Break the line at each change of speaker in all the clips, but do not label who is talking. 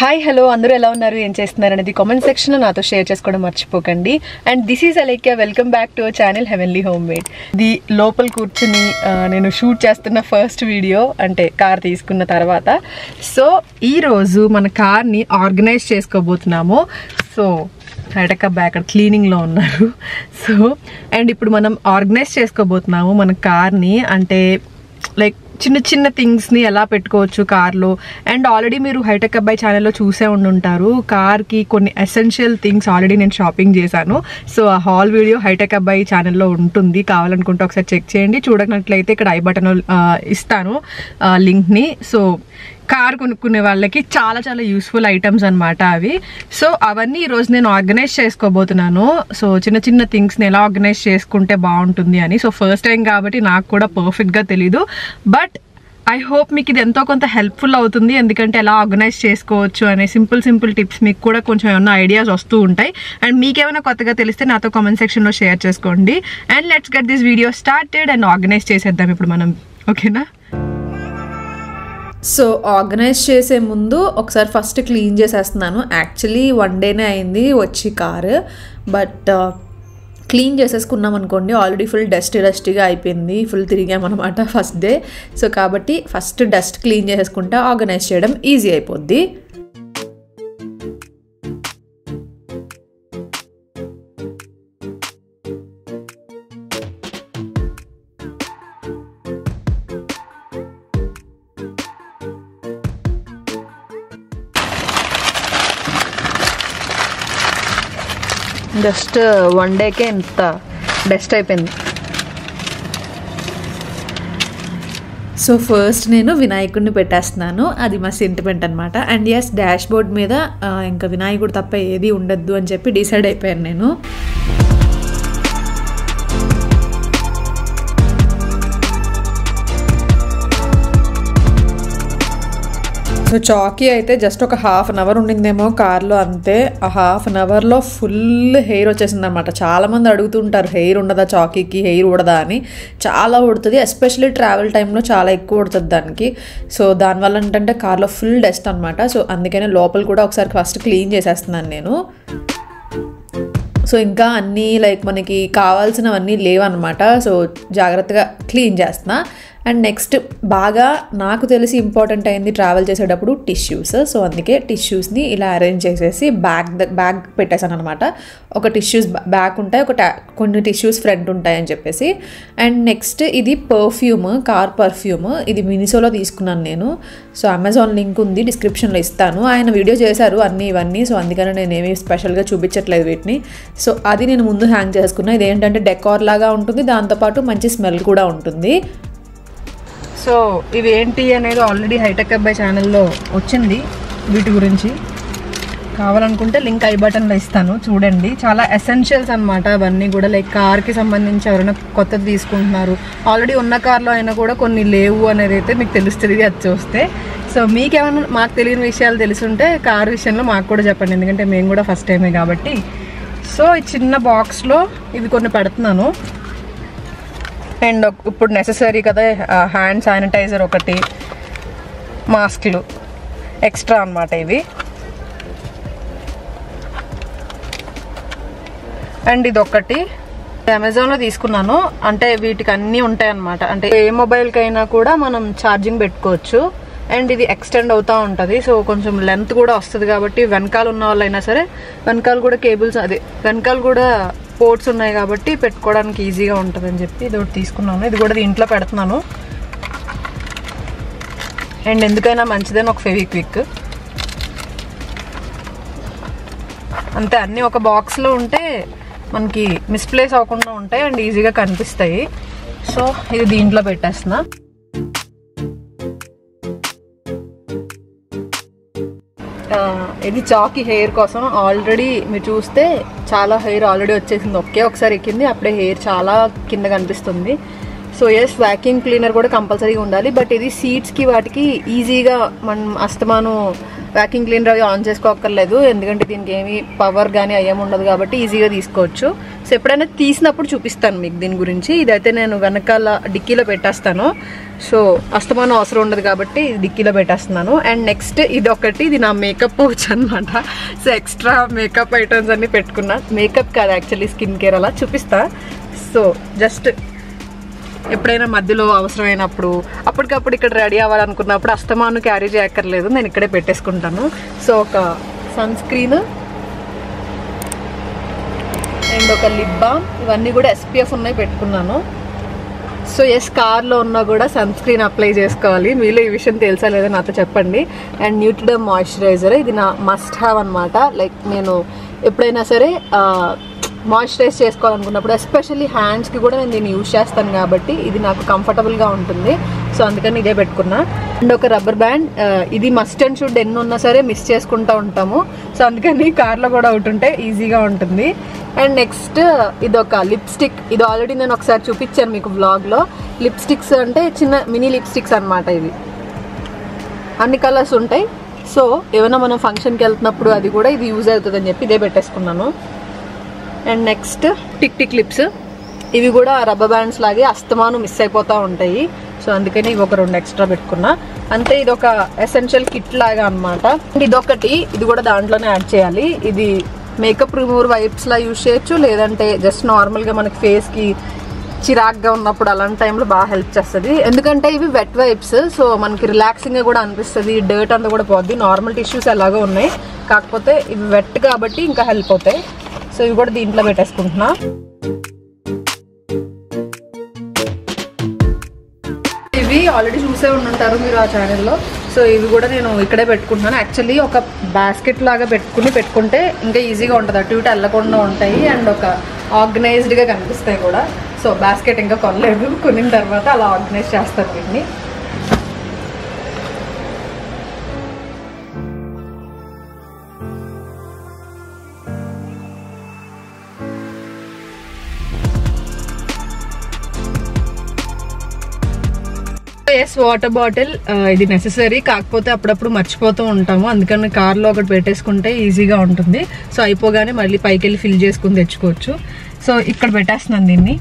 hi hello అందరూ ఎలా ఉన్నారు ఏం చేస్తున్నారు అనేది కామెంట్ సెక్షన్లో నాతో షేర్ చేసుకోవడం మర్చిపోకండి and this is Alaikya welcome back to channel heavenly home made ఇది లోపల కూర్చుని ఆ, నేను షూట్ చేస్తున్న ఫస్ట్ వీడియో అంటే కార్ తీసుకున్న తర్వాత సో ఈరోజు మన కార్ని ఆర్గనైజ్ చేసుకోబోతున్నాము సో హైటక్ అబ్బాయి అక్కడ క్లీనింగ్లో ఉన్నారు సో అండ్ ఇప్పుడు మనం ఆర్గనైజ్ చేసుకోబోతున్నాము మన కార్ని అంటే లైక్ చిన్న చిన్న థింగ్స్ని ఎలా పెట్టుకోవచ్చు కార్లో అండ్ ఆల్రెడీ మీరు హైటెక్ అబ్బాయి ఛానల్లో చూసే ఉండుంటారు కార్కి కొన్ని ఎసెన్షియల్ థింగ్స్ ఆల్రెడీ నేను షాపింగ్ చేశాను సో ఆ హాల్ వీడియో హైటెక్ అబ్బాయి ఛానల్లో ఉంటుంది కావాలనుకుంటే ఒకసారి చెక్ చేయండి చూడనట్లయితే ఇక్కడ ఐ బటన్ ఇస్తాను లింక్ని సో కార్ కొనుక్కునే వాళ్ళకి చాలా చాలా యూస్ఫుల్ ఐటమ్స్ అనమాట అవి సో అవన్నీ ఈరోజు నేను ఆర్గనైజ్ చేసుకోబోతున్నాను సో చిన్న చిన్న థింగ్స్ని ఎలా ఆర్గనైజ్ చేసుకుంటే బాగుంటుంది అని సో ఫస్ట్ టైం కాబట్టి నాకు కూడా పర్ఫెక్ట్గా తెలీదు బట్ ఐ హోప్ మీకు ఇది ఎంతో కొంత హెల్ప్ఫుల్ అవుతుంది ఎందుకంటే ఎలా ఆర్గనైజ్ చేసుకోవచ్చు అనే సింపుల్ సింపుల్ టిప్స్ మీకు కూడా కొంచెం ఏమైనా ఐడియాస్ వస్తూ ఉంటాయి అండ్ మీకేమైనా కొత్తగా తెలిస్తే నాతో కామెంట్ సెక్షన్లో షేర్ చేసుకోండి and let's get this video started and organise చేసేద్దాం ఇప్పుడు మనం ఓకేనా
సో ఆర్గనైజ్ చేసే ముందు ఒకసారి ఫస్ట్ క్లీన్ చేసేస్తున్నాను యాక్చువల్లీ వన్ డేనే అయింది వచ్చి కారు బట్ క్లీన్ చేసేసుకున్నాం అనుకోండి ఆల్రెడీ ఫుల్ డస్ట్ డస్టీగా అయిపోయింది ఫుల్ తిరిగామన్నమాట ఫస్ట్ డే సో కాబట్టి ఫస్ట్ డస్ట్ క్లీన్ చేసేసుకుంటే ఆర్గనైజ్ చేయడం ఈజీ అయిపోద్ది
జస్ట్ వన్ డేకే ఇంత బెస్ట్ అయిపోయింది
సో ఫస్ట్ నేను వినాయకుడిని పెట్టేస్తున్నాను అది మా సెంటిమెంట్ అనమాట అండ్ ఎస్ డాష్ బోర్డ్ మీద ఆ, ఇంకా వినాయకుడు తప్ప ఏది ఉండద్దు అని చెప్పి డిసైడ్ అయిపోయాను నేను సో చాకీ అయితే జస్ట్ ఒక హాఫ్ అన్ అవర్ ఉండిందేమో కార్లో అంతే ఆ హాఫ్ అన్ అవర్లో ఫుల్ హెయిర్ వచ్చేసింది అనమాట చాలామంది అడుగుతుంటారు హెయిర్ ఉండదా చాకీకి హెయిర్ ఉడదా అని చాలా ఉడుతుంది ఎస్పెషల్లీ ట్రావెల్ టైంలో చాలా ఎక్కువ ఉడుతుంది దానికి సో దానివల్ల ఏంటంటే కార్లో ఫుల్ డస్ట్ అనమాట సో అందుకనే లోపల కూడా ఒకసారి ఫస్ట్ క్లీన్ చేసేస్తున్నాను నేను సో ఇంకా అన్నీ లైక్ మనకి కావాల్సినవన్నీ లేవన్నమాట సో జాగ్రత్తగా క్లీన్ చేస్తున్నా అండ్ నెక్స్ట్ బాగా నాకు తెలిసి ఇంపార్టెంట్ అయింది ట్రావెల్ చేసేటప్పుడు టిష్యూస్ సో అందుకే టిష్యూస్ని ఇలా అరేంజ్ చేసేసి బ్యాగ్ బ్యాగ్ పెట్టేశాను అనమాట ఒక టిష్యూస్ బ్యాక్ ఉంటాయి ఒక ta- కొన్ని టిష్యూస్ ఫ్రంట్ ఉంటాయి అని చెప్పేసి అండ్ నెక్స్ట్ ఇది పర్ఫ్యూమ్ కార్ పర్ఫ్యూమ్ ఇది మినిసోలో తీసుకున్నాను నేను సో అమెజాన్ లింక్ ఉంది డిస్క్రిప్షన్లో ఇస్తాను ఆయన వీడియో చేశారు అన్నీ ఇవన్నీ సో అందుకని నేను ఏమీ స్పెషల్గా చూపించట్లేదు వీటిని సో అది నేను ముందు హ్యాంగ్ చేసుకున్నా ఇది ఏంటంటే డెకార్ లాగా ఉంటుంది దాంతోపాటు మంచి స్మెల్ కూడా ఉంటుంది
సో ఇవి ఏంటి అనేది ఆల్రెడీ హైటెక్ అబ్బాయి ఛానల్లో వచ్చింది వీటి గురించి కావాలనుకుంటే లింక్ ఐ బటన్లో ఇస్తాను చూడండి చాలా ఎసెన్షియల్స్ అనమాట అవన్నీ కూడా లైక్ కార్కి సంబంధించి ఎవరైనా కొత్తది తీసుకుంటున్నారు ఆల్రెడీ ఉన్న కార్లో అయినా కూడా కొన్ని లేవు అనేది అయితే మీకు తెలుస్తుంది అది చూస్తే సో మీకేమైనా మాకు తెలియని విషయాలు తెలుసుంటే కార్ విషయంలో మాకు కూడా చెప్పండి ఎందుకంటే మేము కూడా ఫస్ట్ టైమే కాబట్టి సో ఈ చిన్న బాక్స్లో ఇవి కొన్ని పెడుతున్నాను అండ్ ఇప్పుడు నెససరీ కదా హ్యాండ్ శానిటైజర్ ఒకటి మాస్క్లు ఎక్స్ట్రా అన్నమాట ఇవి అండ్ ఇది ఒకటి అమెజాన్లో తీసుకున్నాను అంటే వీటికి అన్నీ ఉంటాయి అన్నమాట అంటే ఏ మొబైల్కైనా కూడా మనం ఛార్జింగ్ పెట్టుకోవచ్చు అండ్ ఇది ఎక్స్టెండ్ అవుతూ ఉంటుంది సో కొంచెం లెంత్ కూడా వస్తుంది కాబట్టి వెనకాల ఉన్న వాళ్ళైనా సరే వెనకాల కూడా కేబుల్స్ అదే వెనకాల కూడా పోర్ట్స్ ఉన్నాయి కాబట్టి పెట్టుకోవడానికి ఈజీగా ఉంటుంది అని చెప్పి ఇది ఒకటి తీసుకున్నాను ఇది కూడా దీంట్లో పెడుతున్నాను అండ్ ఎందుకైనా మంచిదని ఒక ఫెవిక్విక్ అంతే అన్నీ ఒక బాక్స్లో ఉంటే మనకి మిస్ప్లేస్ అవ్వకుండా ఉంటాయి అండ్ ఈజీగా కనిపిస్తాయి సో ఇది దీంట్లో పెట్టేస్తున్నా ఆ, ఇది చాకీ హెయిర్ కోసం ఆల్రెడీ మీరు చూస్తే చాలా హెయిర్ ఆల్రెడీ వచ్చేసింది ఒకే ఒకసారి ఎక్కింది అప్పుడే హెయిర్ చాలా కింద కనిపిస్తుంది సో ఎస్ వ్యాక్యూమ్ క్లీనర్ కూడా కంపల్సరీగా ఉండాలి బట్ ఇది సీట్స్కి వాటికి ఈజీగా మనం అస్తమానం వ్యాకింగ్ క్లీనర్ అవి ఆన్ చేసుకోక్కర్లేదు ఎందుకంటే దీనికి ఏమి పవర్ కానీ అయ్యేం ఉండదు కాబట్టి ఈజీగా తీసుకోవచ్చు సో ఎప్పుడైనా తీసినప్పుడు చూపిస్తాను మీకు దీని గురించి ఇదైతే నేను వెనకాల డిక్కీలో పెట్టేస్తాను సో అస్తమానం అవసరం ఉండదు కాబట్టి ఇది డిక్కీలో పెట్టేస్తున్నాను అండ్ నెక్స్ట్ ఇది ఒకటి ఇది నా మేకప్ పౌచ్ అనమాట సో ఎక్స్ట్రా మేకప్ ఐటమ్స్ అన్ని పెట్టుకున్నా మేకప్ కాదు యాక్చువల్లీ స్కిన్ కేర్ అలా చూపిస్తా సో జస్ట్ ఎప్పుడైనా మధ్యలో అవసరమైనప్పుడు అప్పటికప్పుడు ఇక్కడ రెడీ అవ్వాలనుకున్నప్పుడు అస్తమాను క్యారీ చేయక్కర్లేదు నేను ఇక్కడే పెట్టేసుకుంటాను సో ఒక సన్ స్క్రీన్ అండ్ ఒక లిప్ బామ్ ఇవన్నీ కూడా ఎస్పీఎఫ్ ఉన్నాయి పెట్టుకున్నాను సో ఎస్ కార్లో ఉన్నా కూడా సన్ స్క్రీన్ అప్లై చేసుకోవాలి మీలో ఈ విషయం తెలుసా లేదా నాతో చెప్పండి అండ్ న్యూట్రిడమ్ మాయిశ్చరైజర్ ఇది నా మస్ట్ హ్యావ్ అనమాట లైక్ నేను ఎప్పుడైనా సరే మాయిశ్చరైజ్ చేసుకోవాలనుకున్నప్పుడు ఎస్పెషల్లీ హ్యాండ్స్కి కూడా నేను దీన్ని యూజ్ చేస్తాను కాబట్టి ఇది నాకు కంఫర్టబుల్గా ఉంటుంది సో అందుకని ఇదే పెట్టుకున్నా అండ్ ఒక రబ్బర్ బ్యాండ్ ఇది మస్ట్ అండ్ షుడ్ ఎన్ని ఉన్నా సరే మిస్ చేసుకుంటూ ఉంటాము సో అందుకని కార్లో కూడా ఒకటి ఉంటే ఈజీగా ఉంటుంది అండ్ నెక్స్ట్ ఇది ఒక లిప్స్టిక్ ఇది ఆల్రెడీ నేను ఒకసారి చూపించాను మీకు వ్లాగ్లో లిప్స్టిక్స్ అంటే చిన్న మినీ లిప్స్టిక్స్ అనమాట ఇవి అన్ని కలర్స్ ఉంటాయి సో ఏమైనా మనం ఫంక్షన్కి వెళ్తున్నప్పుడు అది కూడా ఇది యూజ్ అవుతుంది అని చెప్పి ఇదే పెట్టేసుకున్నాను and next tick tick lips ఇవి కూడా రబ్బర్ బ్యాండ్స్ లాగే అస్తమాను మిస్ అయిపోతూ ఉంటాయి సో అందుకని ఇవి ఒక రెండు ఎక్స్ట్రా పెట్టుకున్నా అంతే ఇది ఒక ఎసెన్షియల్ కిట్ లాగా అనమాట ఇదొకటి ఇది కూడా దాంట్లోనే యాడ్ చేయాలి ఇది మేకప్ రిమూవర్ వైప్స్ లా యూజ్ చేయొచ్చు లేదంటే జస్ట్ నార్మల్గా మనకి ఫేస్కి చిరాగ్గా ఉన్నప్పుడు అలాంటి టైంలో బాగా హెల్ప్ చేస్తుంది ఎందుకంటే ఇవి వెట్ వైప్స్ సో మనకి రిలాక్సింగ్గా కూడా అనిపిస్తుంది డర్ట్ అంతా కూడా పోద్ది నార్మల్ టిష్యూస్ ఎలాగో ఉన్నాయి కాకపోతే ఇవి వెట్ కాబట్టి ఇంకా హెల్ప్ అవుతాయి సో ఇవి కూడా దీంట్లో పెట్టేసుకుంటున్నా ఇవి ఆల్రెడీ చూసే ఉండుంటారు మీరు ఆ ఛానల్లో సో ఇవి కూడా నేను ఇక్కడే పెట్టుకుంటున్నాను యాక్చువల్లీ ఒక బాస్కెట్ లాగా పెట్టుకుని పెట్టుకుంటే ఇంకా ఈజీగా ఉంటుంది అటు ఇటు వెళ్ళకుండా ఉంటాయి అండ్ ఒక ఆర్గనైజ్డ్గా కనిపిస్తాయి కూడా సో బాస్కెట్ ఇంకా కొనలేదు కొనిన తర్వాత అలా ఆర్గనైజ్ చేస్తాను వీటిని ఎస్ వాటర్ బాటిల్ ఇది నెససరీ కాకపోతే అప్పుడప్పుడు మర్చిపోతూ ఉంటాము అందుకని కార్లో ఒకటి పెట్టేసుకుంటే ఈజీగా ఉంటుంది సో అయిపోగానే మళ్ళీ పైకి వెళ్ళి ఫిల్ చేసుకుని తెచ్చుకోవచ్చు సో ఇక్కడ పెట్టేస్తున్నాను దీన్ని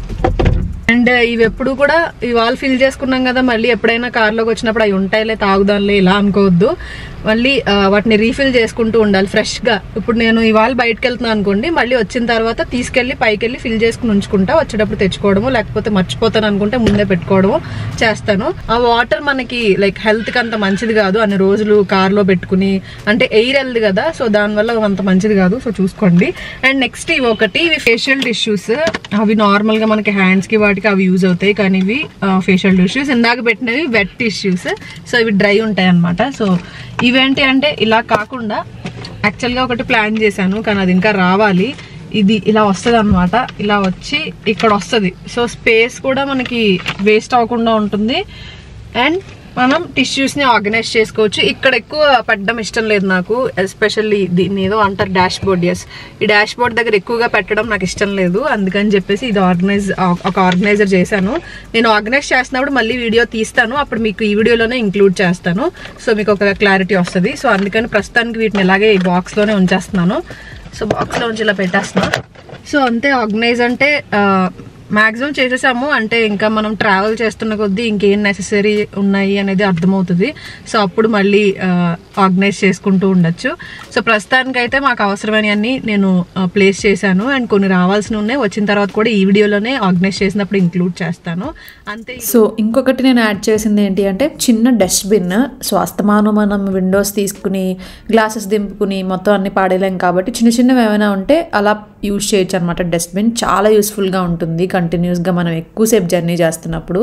అండ్ ఇవి ఎప్పుడు కూడా ఇవాళ ఫిల్ చేసుకున్నాం కదా మళ్ళీ ఎప్పుడైనా కార్లోకి వచ్చినప్పుడు అవి ఉంటాయిలే తాగుదాంలే ఇలా అనుకోవద్దు మళ్ళీ ఆ, వాటిని రీఫిల్ చేసుకుంటూ ఉండాలి ఫ్రెష్గా ఇప్పుడు నేను ఇవాళ బయటకు వెళ్తున్నాను అనుకోండి మళ్ళీ వచ్చిన తర్వాత తీసుకెళ్ళి పైకి వెళ్ళి ఫిల్ చేసుకుని ఉంచుకుంటా వచ్చేటప్పుడు తెచ్చుకోవడము లేకపోతే మర్చిపోతాను అనుకుంటే ముందే పెట్టుకోవడము చేస్తాను ఆ వాటర్ మనకి లైక్ హెల్త్కి అంత మంచిది కాదు అన్ని రోజులు కార్లో పెట్టుకుని అంటే ఎయిర్ వెళ్ది కదా సో దానివల్ల అంత మంచిది కాదు సో చూసుకోండి అండ్ నెక్స్ట్ ఇవి ఒకటి ఇవి ఫేషియల్ టిష్యూస్ అవి నార్మల్గా మనకి హ్యాండ్స్కి వాటికి అవి యూజ్ అవుతాయి కానీ ఇవి ఫేషియల్ టిష్యూస్ ఇందాక పెట్టినవి వెట్ టిష్యూస్ సో ఇవి డ్రై ఉంటాయి అనమాట సో ఇవేంటి అంటే ఇలా కాకుండా యాక్చువల్గా ఒకటి ప్లాన్ చేశాను కానీ అది ఇంకా రావాలి ఇది ఇలా వస్తుంది అనమాట ఇలా వచ్చి ఇక్కడ వస్తుంది సో స్పేస్ కూడా మనకి వేస్ట్ అవ్వకుండా ఉంటుంది అండ్ మనం టిష్యూస్ని ఆర్గనైజ్ చేసుకోవచ్చు ఇక్కడ ఎక్కువ పెట్టడం ఇష్టం లేదు నాకు ఎస్పెషల్లీ దీన్ని ఏదో అంటారు డాష్ బోర్డ్ ఎస్ ఈ డాష్ బోర్డ్ దగ్గర ఎక్కువగా పెట్టడం నాకు ఇష్టం లేదు అందుకని చెప్పేసి ఇది ఆర్గనైజ్ ఒక ఆర్గనైజర్ చేశాను నేను ఆర్గనైజ్ చేస్తున్నప్పుడు మళ్ళీ వీడియో తీస్తాను అప్పుడు మీకు ఈ వీడియోలోనే ఇంక్లూడ్ చేస్తాను సో మీకు ఒక క్లారిటీ వస్తుంది సో అందుకని ప్రస్తుతానికి వీటిని ఇలాగే ఈ బాక్స్లోనే ఉంచేస్తున్నాను సో బాక్స్లో ఉంచి ఇలా పెట్టేస్తున్నాను సో అంతే ఆర్గనైజ్ అంటే మ్యాక్సిమం చేసేసాము అంటే ఇంకా మనం ట్రావెల్ చేస్తున్న కొద్దీ ఇంకేం నెససరీ ఉన్నాయి అనేది అర్థమవుతుంది సో అప్పుడు మళ్ళీ ఆర్గనైజ్ చేసుకుంటూ ఉండొచ్చు సో ప్రస్తుతానికైతే మాకు అవసరమైనవన్నీ నేను ప్లేస్ చేశాను అండ్ కొన్ని రావాల్సి ఉన్నాయి వచ్చిన తర్వాత కూడా ఈ వీడియోలోనే ఆర్గనైజ్ చేసినప్పుడు ఇంక్లూడ్ చేస్తాను అంతే
సో ఇంకొకటి నేను యాడ్ చేసింది ఏంటి అంటే చిన్న డస్ట్బిన్ సో అస్తమానం మనం విండోస్ తీసుకుని గ్లాసెస్ దింపుకుని మొత్తం అన్ని పాడేలేం కాబట్టి చిన్న చిన్నవి ఏమైనా ఉంటే అలా యూజ్ చేయొచ్చు అనమాట డస్ట్బిన్ చాలా యూస్ఫుల్గా ఉంటుంది కంటిన్యూస్గా మనం ఎక్కువసేపు జర్నీ చేస్తున్నప్పుడు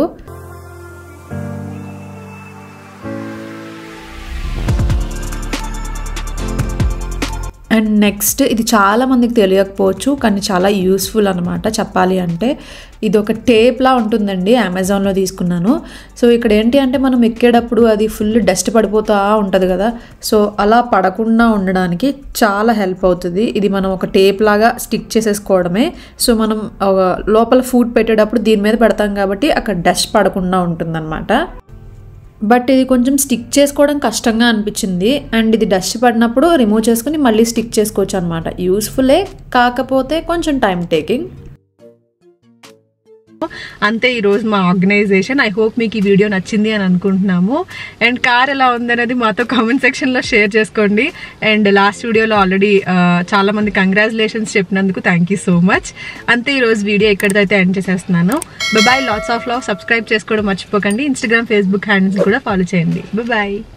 అండ్ నెక్స్ట్ ఇది చాలా మందికి తెలియకపోవచ్చు కానీ చాలా యూస్ఫుల్ అనమాట చెప్పాలి అంటే ఇది ఒక టేప్లా ఉంటుందండి అమెజాన్లో తీసుకున్నాను సో ఇక్కడ ఏంటి అంటే మనం ఎక్కేటప్పుడు అది ఫుల్ డస్ట్ పడిపోతూ ఉంటుంది కదా సో అలా పడకుండా ఉండడానికి చాలా హెల్ప్ అవుతుంది ఇది మనం ఒక టేప్ లాగా స్టిక్ చేసేసుకోవడమే సో మనం ఒక లోపల ఫుడ్ పెట్టేటప్పుడు దీని మీద పెడతాం కాబట్టి అక్కడ డస్ట్ పడకుండా ఉంటుందన్నమాట బట్ ఇది కొంచెం స్టిక్ చేసుకోవడం కష్టంగా అనిపించింది అండ్ ఇది డస్ట్ పడినప్పుడు రిమూవ్ చేసుకుని మళ్ళీ స్టిక్ చేసుకోవచ్చు అనమాట యూస్ఫుల్లే కాకపోతే కొంచెం టైం టేకింగ్
అంతే ఈ రోజు మా ఆర్గనైజేషన్ ఐ హోప్ మీకు ఈ వీడియో నచ్చింది అని అనుకుంటున్నాము అండ్ కార్ ఎలా ఉందనేది మాతో కామెంట్ సెక్షన్ లో షేర్ చేసుకోండి అండ్ లాస్ట్ వీడియోలో ఆల్రెడీ చాలా మంది కంగ్రాచులేషన్స్ చెప్పినందుకు థ్యాంక్ యూ సో మచ్ అంతే ఈ రోజు వీడియో ఎక్కడితో అయితే ఎండ్ చేసేస్తున్నాను bye lots of love subscribe చేసుకోవడం మర్చిపోకండి ఇన్స్టాగ్రామ్ ఫేస్బుక్ హ్యాండిల్స్ కూడా ఫాలో చేయండి బాయ్